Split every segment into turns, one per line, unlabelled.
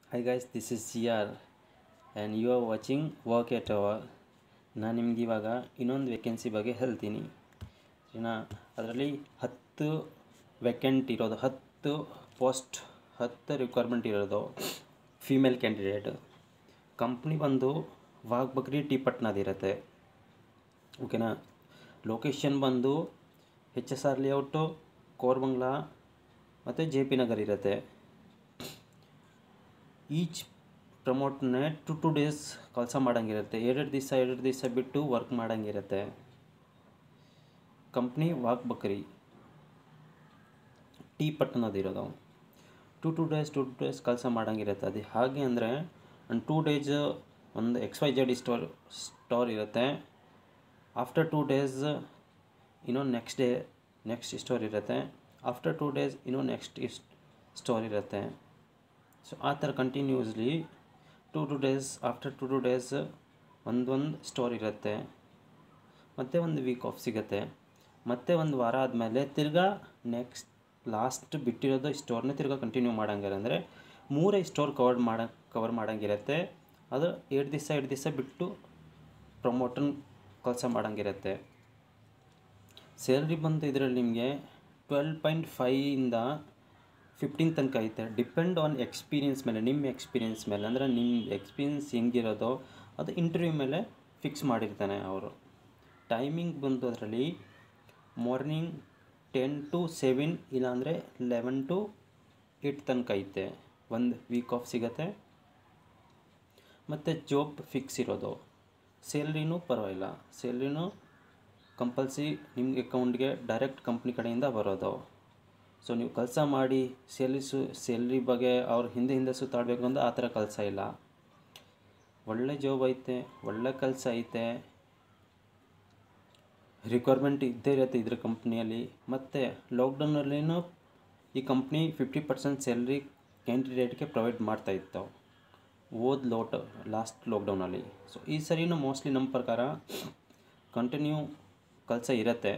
Hi guys, this is CR and you are watching Work at Hour. ನಾನು ನಿಮ್ಗೆ ಇವಾಗ ಇನ್ನೊಂದು ವೇಕೆನ್ಸಿ ಬಗ್ಗೆ ಹೇಳ್ತೀನಿ ಸರಿನಾ ಅದರಲ್ಲಿ ಹತ್ತು ವೆಕೆಂಟ್ ಇರೋದು ಹತ್ತು ಪೋಸ್ಟ್ ಹತ್ತು ರಿಕ್ವೈರ್ಮೆಂಟ್ ಇರೋದು ಫೀಮೇಲ್ ಕ್ಯಾಂಡಿಡೇಟ್ ಕಂಪ್ನಿ ಬಂದು ವಾಘ್ ಬಕ್ರಿ ಟಿ ಪಟ್ನಾದಿರುತ್ತೆ ಓಕೆನಾ ಲೊಕೇಶನ್ ಬಂದು H S R layout Koramangala ಮತ್ತು ಜೆ ಪಿ ನಗರ್ ಇರುತ್ತೆ ಈಚ್ ಪ್ರಮೋಟ್ನೇ ಟು ಟು ಡೇಸ್ ಕೆಲಸ ಮಾಡೋಂಗಿರುತ್ತೆ ಎರಡು ದಿವಸ ಎರಡು ದಿವಸ ಬಿಟ್ಟು ವರ್ಕ್ ಮಾಡೋಂಗಿರುತ್ತೆ ಕಂಪ್ನಿ ವಾಕ್ ಬಕ್ರಿ ಟೀ ಪಟ್ಟಣದಿರೋದು two two days two two days ಕೆಲಸ ಮಾಡೋಂಗಿರುತ್ತೆ ಅದು ಹಾಗೆ ಅಂದರೆ ಒಂದು ಟೂ ಡೇಸ್ ಒಂದು X Y Z store store ಇರುತ್ತೆ ಆಫ್ಟರ್ ಟೂ ಡೇಸ್ ಇನ್ನೊಂದು ನೆಕ್ಸ್ಟ್ ಡೇ ನೆಕ್ಸ್ಟ್ ಸ್ಟೋರ್ ಇರುತ್ತೆ ಆಫ್ಟರ್ ಟೂ ಡೇಸ್ ಇನ್ನೊಂದು ನೆಕ್ಸ್ಟ್ ಸ್ಟೋರ್ ಇರುತ್ತೆ ಸೊ ಆ ಥರ continuously two two days after two two days ಒಂದೊಂದು ಸ್ಟೋರ್ ಇರುತ್ತೆ ಮತ್ತು ಒಂದು ವೀಕ್ ಆಫ್ ಸಿಗುತ್ತೆ ಮತ್ತೆ ಒಂದು ವಾರ ಆದಮೇಲೆ ತಿರ್ಗಾ ನೆಕ್ಸ್ಟ್ ಲಾಸ್ಟ್ ಬಿಟ್ಟಿರೋದು ಸ್ಟೋರ್ನ ತಿರ್ಗಾ ಕಂಟಿನ್ಯೂ ಮಾಡಂಗಿರ ಅಂದರೆ ಮೂರೇ ಸ್ಟೋರ್ ಕವರ್ ಮಾಡ ಕವರ್ ಮಾಡೋಂಗಿರುತ್ತೆ ಅದು ಎರಡು ದಿವಸ ಎರಡು ದಿವಸ ಬಿಟ್ಟು ಪ್ರಮೋಟನ್ ಕೆಲಸ ಮಾಡೋಂಗಿರುತ್ತೆ ಸ್ಯಾಲ್ರಿ ಬಂದು ಇದರಲ್ಲಿ ನಿಮಗೆ ಟ್ವೆಲ್ ಪಾಯಿಂಟ್ ಫೈಯಿಂದ ಫಿಫ್ಟೀನ್ ತನಕ ಐತೆ ಡಿಪೆಂಡ್ ಆನ್ ಎಕ್ಸ್ಪೀರಿಯನ್ಸ್ ಮೇಲೆ ನಿಮ್ಮ ಎಕ್ಸ್ಪೀರಿಯನ್ಸ್ ಮೇಲೆ ಅಂದರೆ ನಿಮ್ಮ ಎಕ್ಸ್ಪೀರಿಯನ್ಸ್ ಹೆಂಗಿರೋದೋ ಅದು ಇಂಟರ್ವ್ಯೂ ಮೇಲೆ ಫಿಕ್ಸ್ ಮಾಡಿರ್ತಾನೆ ಅವರು ಟೈಮಿಂಗ್ ಬಂದು ಅದರಲ್ಲಿ ಮಾರ್ನಿಂಗ್ ಟೆನ್ ಟು ಸೆವೆನ್ ಇಲ್ಲಾಂದರೆ ಲೆವೆನ್ ಟು ಏಟ್ ತನಕ ಐತೆ ಒಂದು ವೀಕ್ ಆಫ್ ಸಿಗತ್ತೆ ಮತ್ತು ಜಾಬ್ ಫಿಕ್ಸ್ ಇರೋದು ಸ್ಯಾಲ್ರಿನೂ ಪರವಾಗಿಲ್ಲ ಸ್ಯಾಲ್ರಿನೂ ಕಂಪಲ್ಸರಿ ನಿಮ್ಗೆ ಅಕೌಂಟ್ಗೆ ಡೈರೆಕ್ಟ್ ಕಂಪ್ನಿ ಕಡೆಯಿಂದ ಬರೋದು ಸೊ ನೀವು ಕೆಲಸ ಮಾಡಿ ಸ್ಯಾಲ್ರಿ ಸು ಸ್ಯಾಲ್ರಿ ಬಗ್ಗೆ ಅವ್ರ ಹಿಂದೆ ಹಿಂದೆ ಸುತ್ತಾಡಬೇಕು ಅಂದ್ರೆ ಆ ಥರ ಕೆಲಸ ಇಲ್ಲ ಒಳ್ಳೆ ಜಾಬ್ ಐತೆ ಒಳ್ಳೆ ಕೆಲಸ ಐತೆ ರಿಕ್ವೈರ್ಮೆಂಟ್ ಇದ್ದೇ ಇರುತ್ತೆ ಇದ್ರ ಕಂಪ್ನಿಯಲ್ಲಿ ಮತ್ತು ಲಾಕ್ಡೌನಲ್ಲಿನೂ ಈ ಕಂಪ್ನಿ ಫಿಫ್ಟಿ ಪರ್ಸೆಂಟ್ ಸ್ಯಾಲ್ರಿ ಕ್ಯಾಂಡಿಡೇಟ್ಗೆ ಪ್ರೊವೈಡ್ ಮಾಡ್ತಾ ಇತ್ತು ಓದ್ ಲೋಟ್ ಲಾಸ್ಟ್ ಲಾಕ್ಡೌನಲ್ಲಿ ಸೊ ಈ ಸರಿನೂ ಮೋಸ್ಟ್ಲಿ ನಮ್ಮ ಪ್ರಕಾರ ಕಂಟಿನ್ಯೂ ಕೆಲಸ ಇರುತ್ತೆ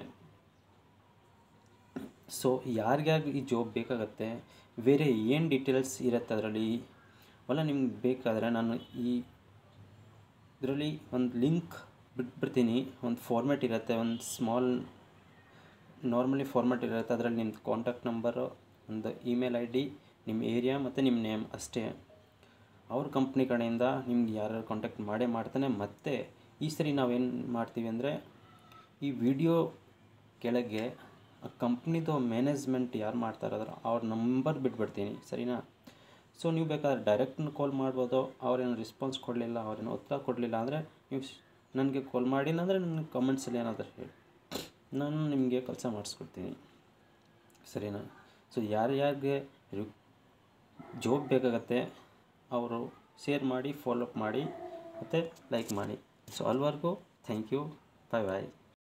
ಸೊ ಯಾರಿಗಾಗಿ ಈ ಜಾಬ್ ಬೇಕಾಗತ್ತೆ ಬೇರೆ ಏನು ಡೀಟೇಲ್ಸ್ ಇರುತ್ತೆ ಅದರಲ್ಲಿ ಅವೆಲ್ಲ ನಿಮ್ಗೆ ಬೇಕಾದರೆ ನಾನು ಈ ಇದರಲ್ಲಿ ಒಂದು ಲಿಂಕ್ ಬಿಟ್ಬಿಡ್ತೀನಿ ಒಂದು ಫಾರ್ಮ್ಯಾಟ್ ಇರುತ್ತೆ ಒಂದು ಸ್ಮಾಲ್ ನಾರ್ಮಲಿ ಫಾರ್ಮ್ಯಾಟ್ ಇರುತ್ತೆ ಅದರಲ್ಲಿ ನಿಮ್ಮದು ಕಾಂಟ್ಯಾಕ್ಟ್ ನಂಬರು ಒಂದು ಇಮೇಲ್ ಐ ಡಿ ನಿಮ್ಮ ಏರಿಯಾ ಮತ್ತು ನಿಮ್ಮ ನೇಮ್ ಅಷ್ಟೇ ಅವ್ರ ಕಂಪ್ನಿ ಕಡೆಯಿಂದ ನಿಮ್ಗೆ ಯಾರ್ಯಾರು ಕಾಂಟ್ಯಾಕ್ಟ್ ಮಾಡೇ ಮಾಡ್ತಾನೆ ಮತ್ತು ಈ ಸರಿ ನಾವೇನು ಮಾಡ್ತೀವಿ ಅಂದರೆ ಈ ವಿಡಿಯೋ ಕೆಳಗೆ ಆ ಕಂಪ್ನಿದು ಮ್ಯಾನೇಜ್ಮೆಂಟ್ ಯಾರು ಮಾಡ್ತಾ ಇರೋದ್ರ ಅವ್ರ ನಂಬರ್ ಬಿಟ್ಬಿಡ್ತೀನಿ ಸರಿನಾ ಸೊ ನೀವು ಬೇಕಾದ್ರೆ ಡೈರೆಕ್ಟ್ ಕಾಲ್ ಮಾಡ್ಬೋದು ಅವ್ರೇನು ರೆಸ್ಪಾನ್ಸ್ ಕೊಡಲಿಲ್ಲ ಅವ್ರೇನು ಉತ್ತರ ಕೊಡಲಿಲ್ಲ ಅಂದರೆ ನೀವು ನನಗೆ ಕಾಲ್ ಮಾಡಿಲ್ಲ ಅಂದರೆ ನನ್ನ ಕಮೆಂಟ್ಸಲ್ಲಿ ಏನಾದರೂ ಹೇಳಿ ನಾನು ನಿಮಗೆ ಕೆಲಸ ಮಾಡಿಸ್ಕೊಡ್ತೀನಿ ಸರಿನಾ ಸೊ ಯಾರ್ಯಾರಿಗೆ ರಿ ಜಾಬ್ ಬೇಕಾಗತ್ತೆ ಅವರು ಶೇರ್ ಮಾಡಿ ಫಾಲೋ ಅಪ್ ಮಾಡಿ ಮತ್ತು ಲೈಕ್ ಮಾಡಿ ಸೊ ಅಲ್ವರೆಗೂ ಥ್ಯಾಂಕ್ ಯು ಬಾಯ್ ಬಾಯ್